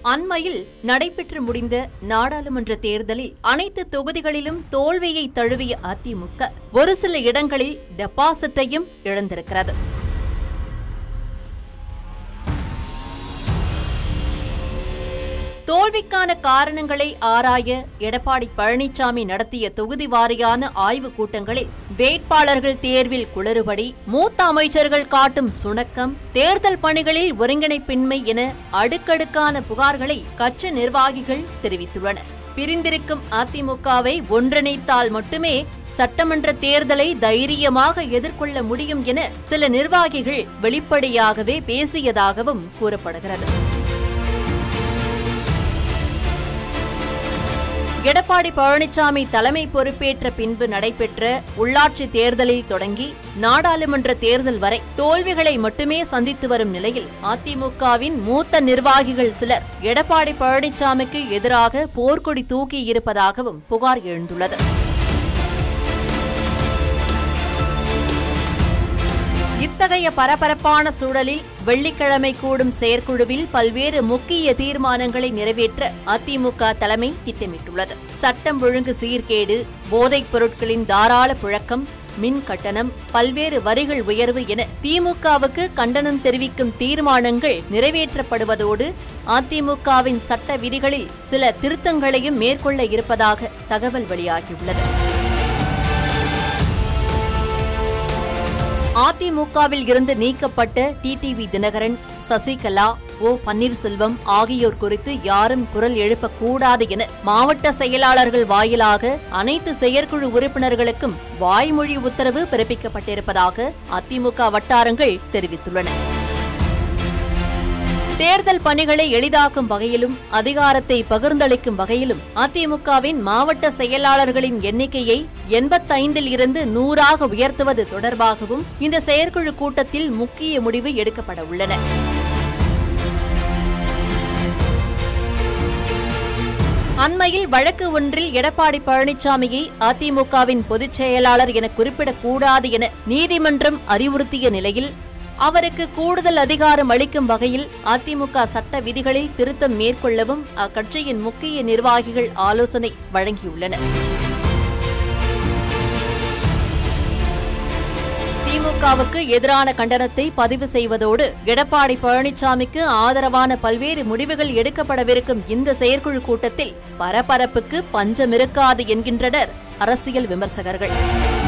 அண்மையில் நடைபெற்று முடிந்த நாடாளுமன்ற தேர்தலில் அனைத்து தொகுதிகளிலும் தோல்வியை தழுவிய அதிமுக ஒரு சில இடங்களில் டெபாசிட்டையும் இழந்திருக்கிறது தோல்விக்கான காரணங்களை ஆராய எடப்பாடி பழனிசாமி நடத்திய தொகுதி வாரியான ஆய்வுக் கூட்டங்களில் வேட்பாளர்கள் தேர்வில் குளறுபடி மூத்த அமைச்சர்கள் காட்டும் சுணக்கம் தேர்தல் பணிகளில் ஒருங்கிணைப்பின்மை என அடுக்கடுக்கான புகார்களை கட்சி நிர்வாகிகள் தெரிவித்துள்ளனர் பிரிந்திருக்கும் அதிமுகவை ஒன்றிணைத்தால் மட்டுமே சட்டமன்ற தேர்தலை தைரியமாக எதிர்கொள்ள முடியும் என சில நிர்வாகிகள் வெளிப்படையாகவே பேசியதாகவும் கூறப்படுகிறது எடப்பாடி பழனிசாமி தலைமை பொறுப்பேற்ற பின்பு நடைபெற்ற உள்ளாட்சி தேர்தலில் தொடங்கி நாடாளுமன்ற தேர்தல் வரை தோல்விகளை மட்டுமே சந்தித்து வரும் நிலையில் அதிமுகவின் மூத்த நிர்வாகிகள் சிலர் எடப்பாடி பழனிசாமிக்கு எதிராக போர்க்கொடி தூக்கி இருப்பதாகவும் புகார் எழுந்துள்ளது இத்தகைய பரபரப்பான சூழலில் வெள்ளிக்கிழமை கூடும் செயற்குழுவில் பல்வேறு முக்கிய தீர்மானங்களை நிறைவேற்ற அதிமுக தலைமை திட்டமிட்டுள்ளது சட்டம் ஒழுங்கு சீர்கேடு போதைப் பொருட்களின் தாராள புழக்கம் மின் கட்டணம் பல்வேறு வரிகள் உயர்வு என திமுகவுக்கு கண்டனம் தெரிவிக்கும் தீர்மானங்கள் நிறைவேற்றப்படுவதோடு அதிமுகவின் சட்ட விதிகளில் சில திருத்தங்களையும் மேற்கொள்ள இருப்பதாக தகவல் வெளியாகியுள்ளது அதிமுகவில் இருந்து நீக்கப்பட்ட டிடிவி தினகரன் சசிகலா ஓ பன்னீர்செல்வம் ஆகியோர் குறித்து யாரும் குரல் எழுப்பக்கூடாது என மாவட்ட செயலாளர்கள் வாயிலாக அனைத்து செயற்குழு உறுப்பினர்களுக்கும் வாய்மொழி உத்தரவு பிறப்பிக்கப்பட்டிருப்பதாக அதிமுக வட்டாரங்கள் தெரிவித்துள்ளன தேர்தல் பணிகளை எளிதாக்கும் வகையிலும் அதிகாரத்தை பகிர்ந்தளிக்கும் வகையிலும் அதிமுகவின் மாவட்ட செயலாளர்களின் எண்ணிக்கையை எண்பத்தைந்தில் இருந்து நூறாக உயர்த்துவது தொடர்பாகவும் இந்த செயற்குழு கூட்டத்தில் முக்கிய முடிவு எடுக்கப்பட உள்ளன அண்மையில் வழக்கு ஒன்றில் எடப்பாடி பழனிசாமியை அதிமுகவின் பொதுச் செயலாளர் என குறிப்பிடக்கூடாது என நீதிமன்றம் அறிவுறுத்திய நிலையில் அவருக்கு கூடுதல் அதிகாரம் அளிக்கும் வகையில் அதிமுக சட்ட விதிகளில் திருத்தம் மேற்கொள்ளவும் அக்கட்சியின் முக்கிய நிர்வாகிகள் ஆலோசனை வழங்கியுள்ளனர் திமுகவுக்கு எதிரான கண்டனத்தை பதிவு செய்வதோடு எடப்பாடி பழனிசாமிக்கு ஆதரவான பல்வேறு முடிவுகள் எடுக்கப்படவிருக்கும் இந்த செயற்குழு கூட்டத்தில் பரபரப்புக்கு பஞ்சமிருக்காது என்கின்றனர் அரசியல் விமர்சகர்கள்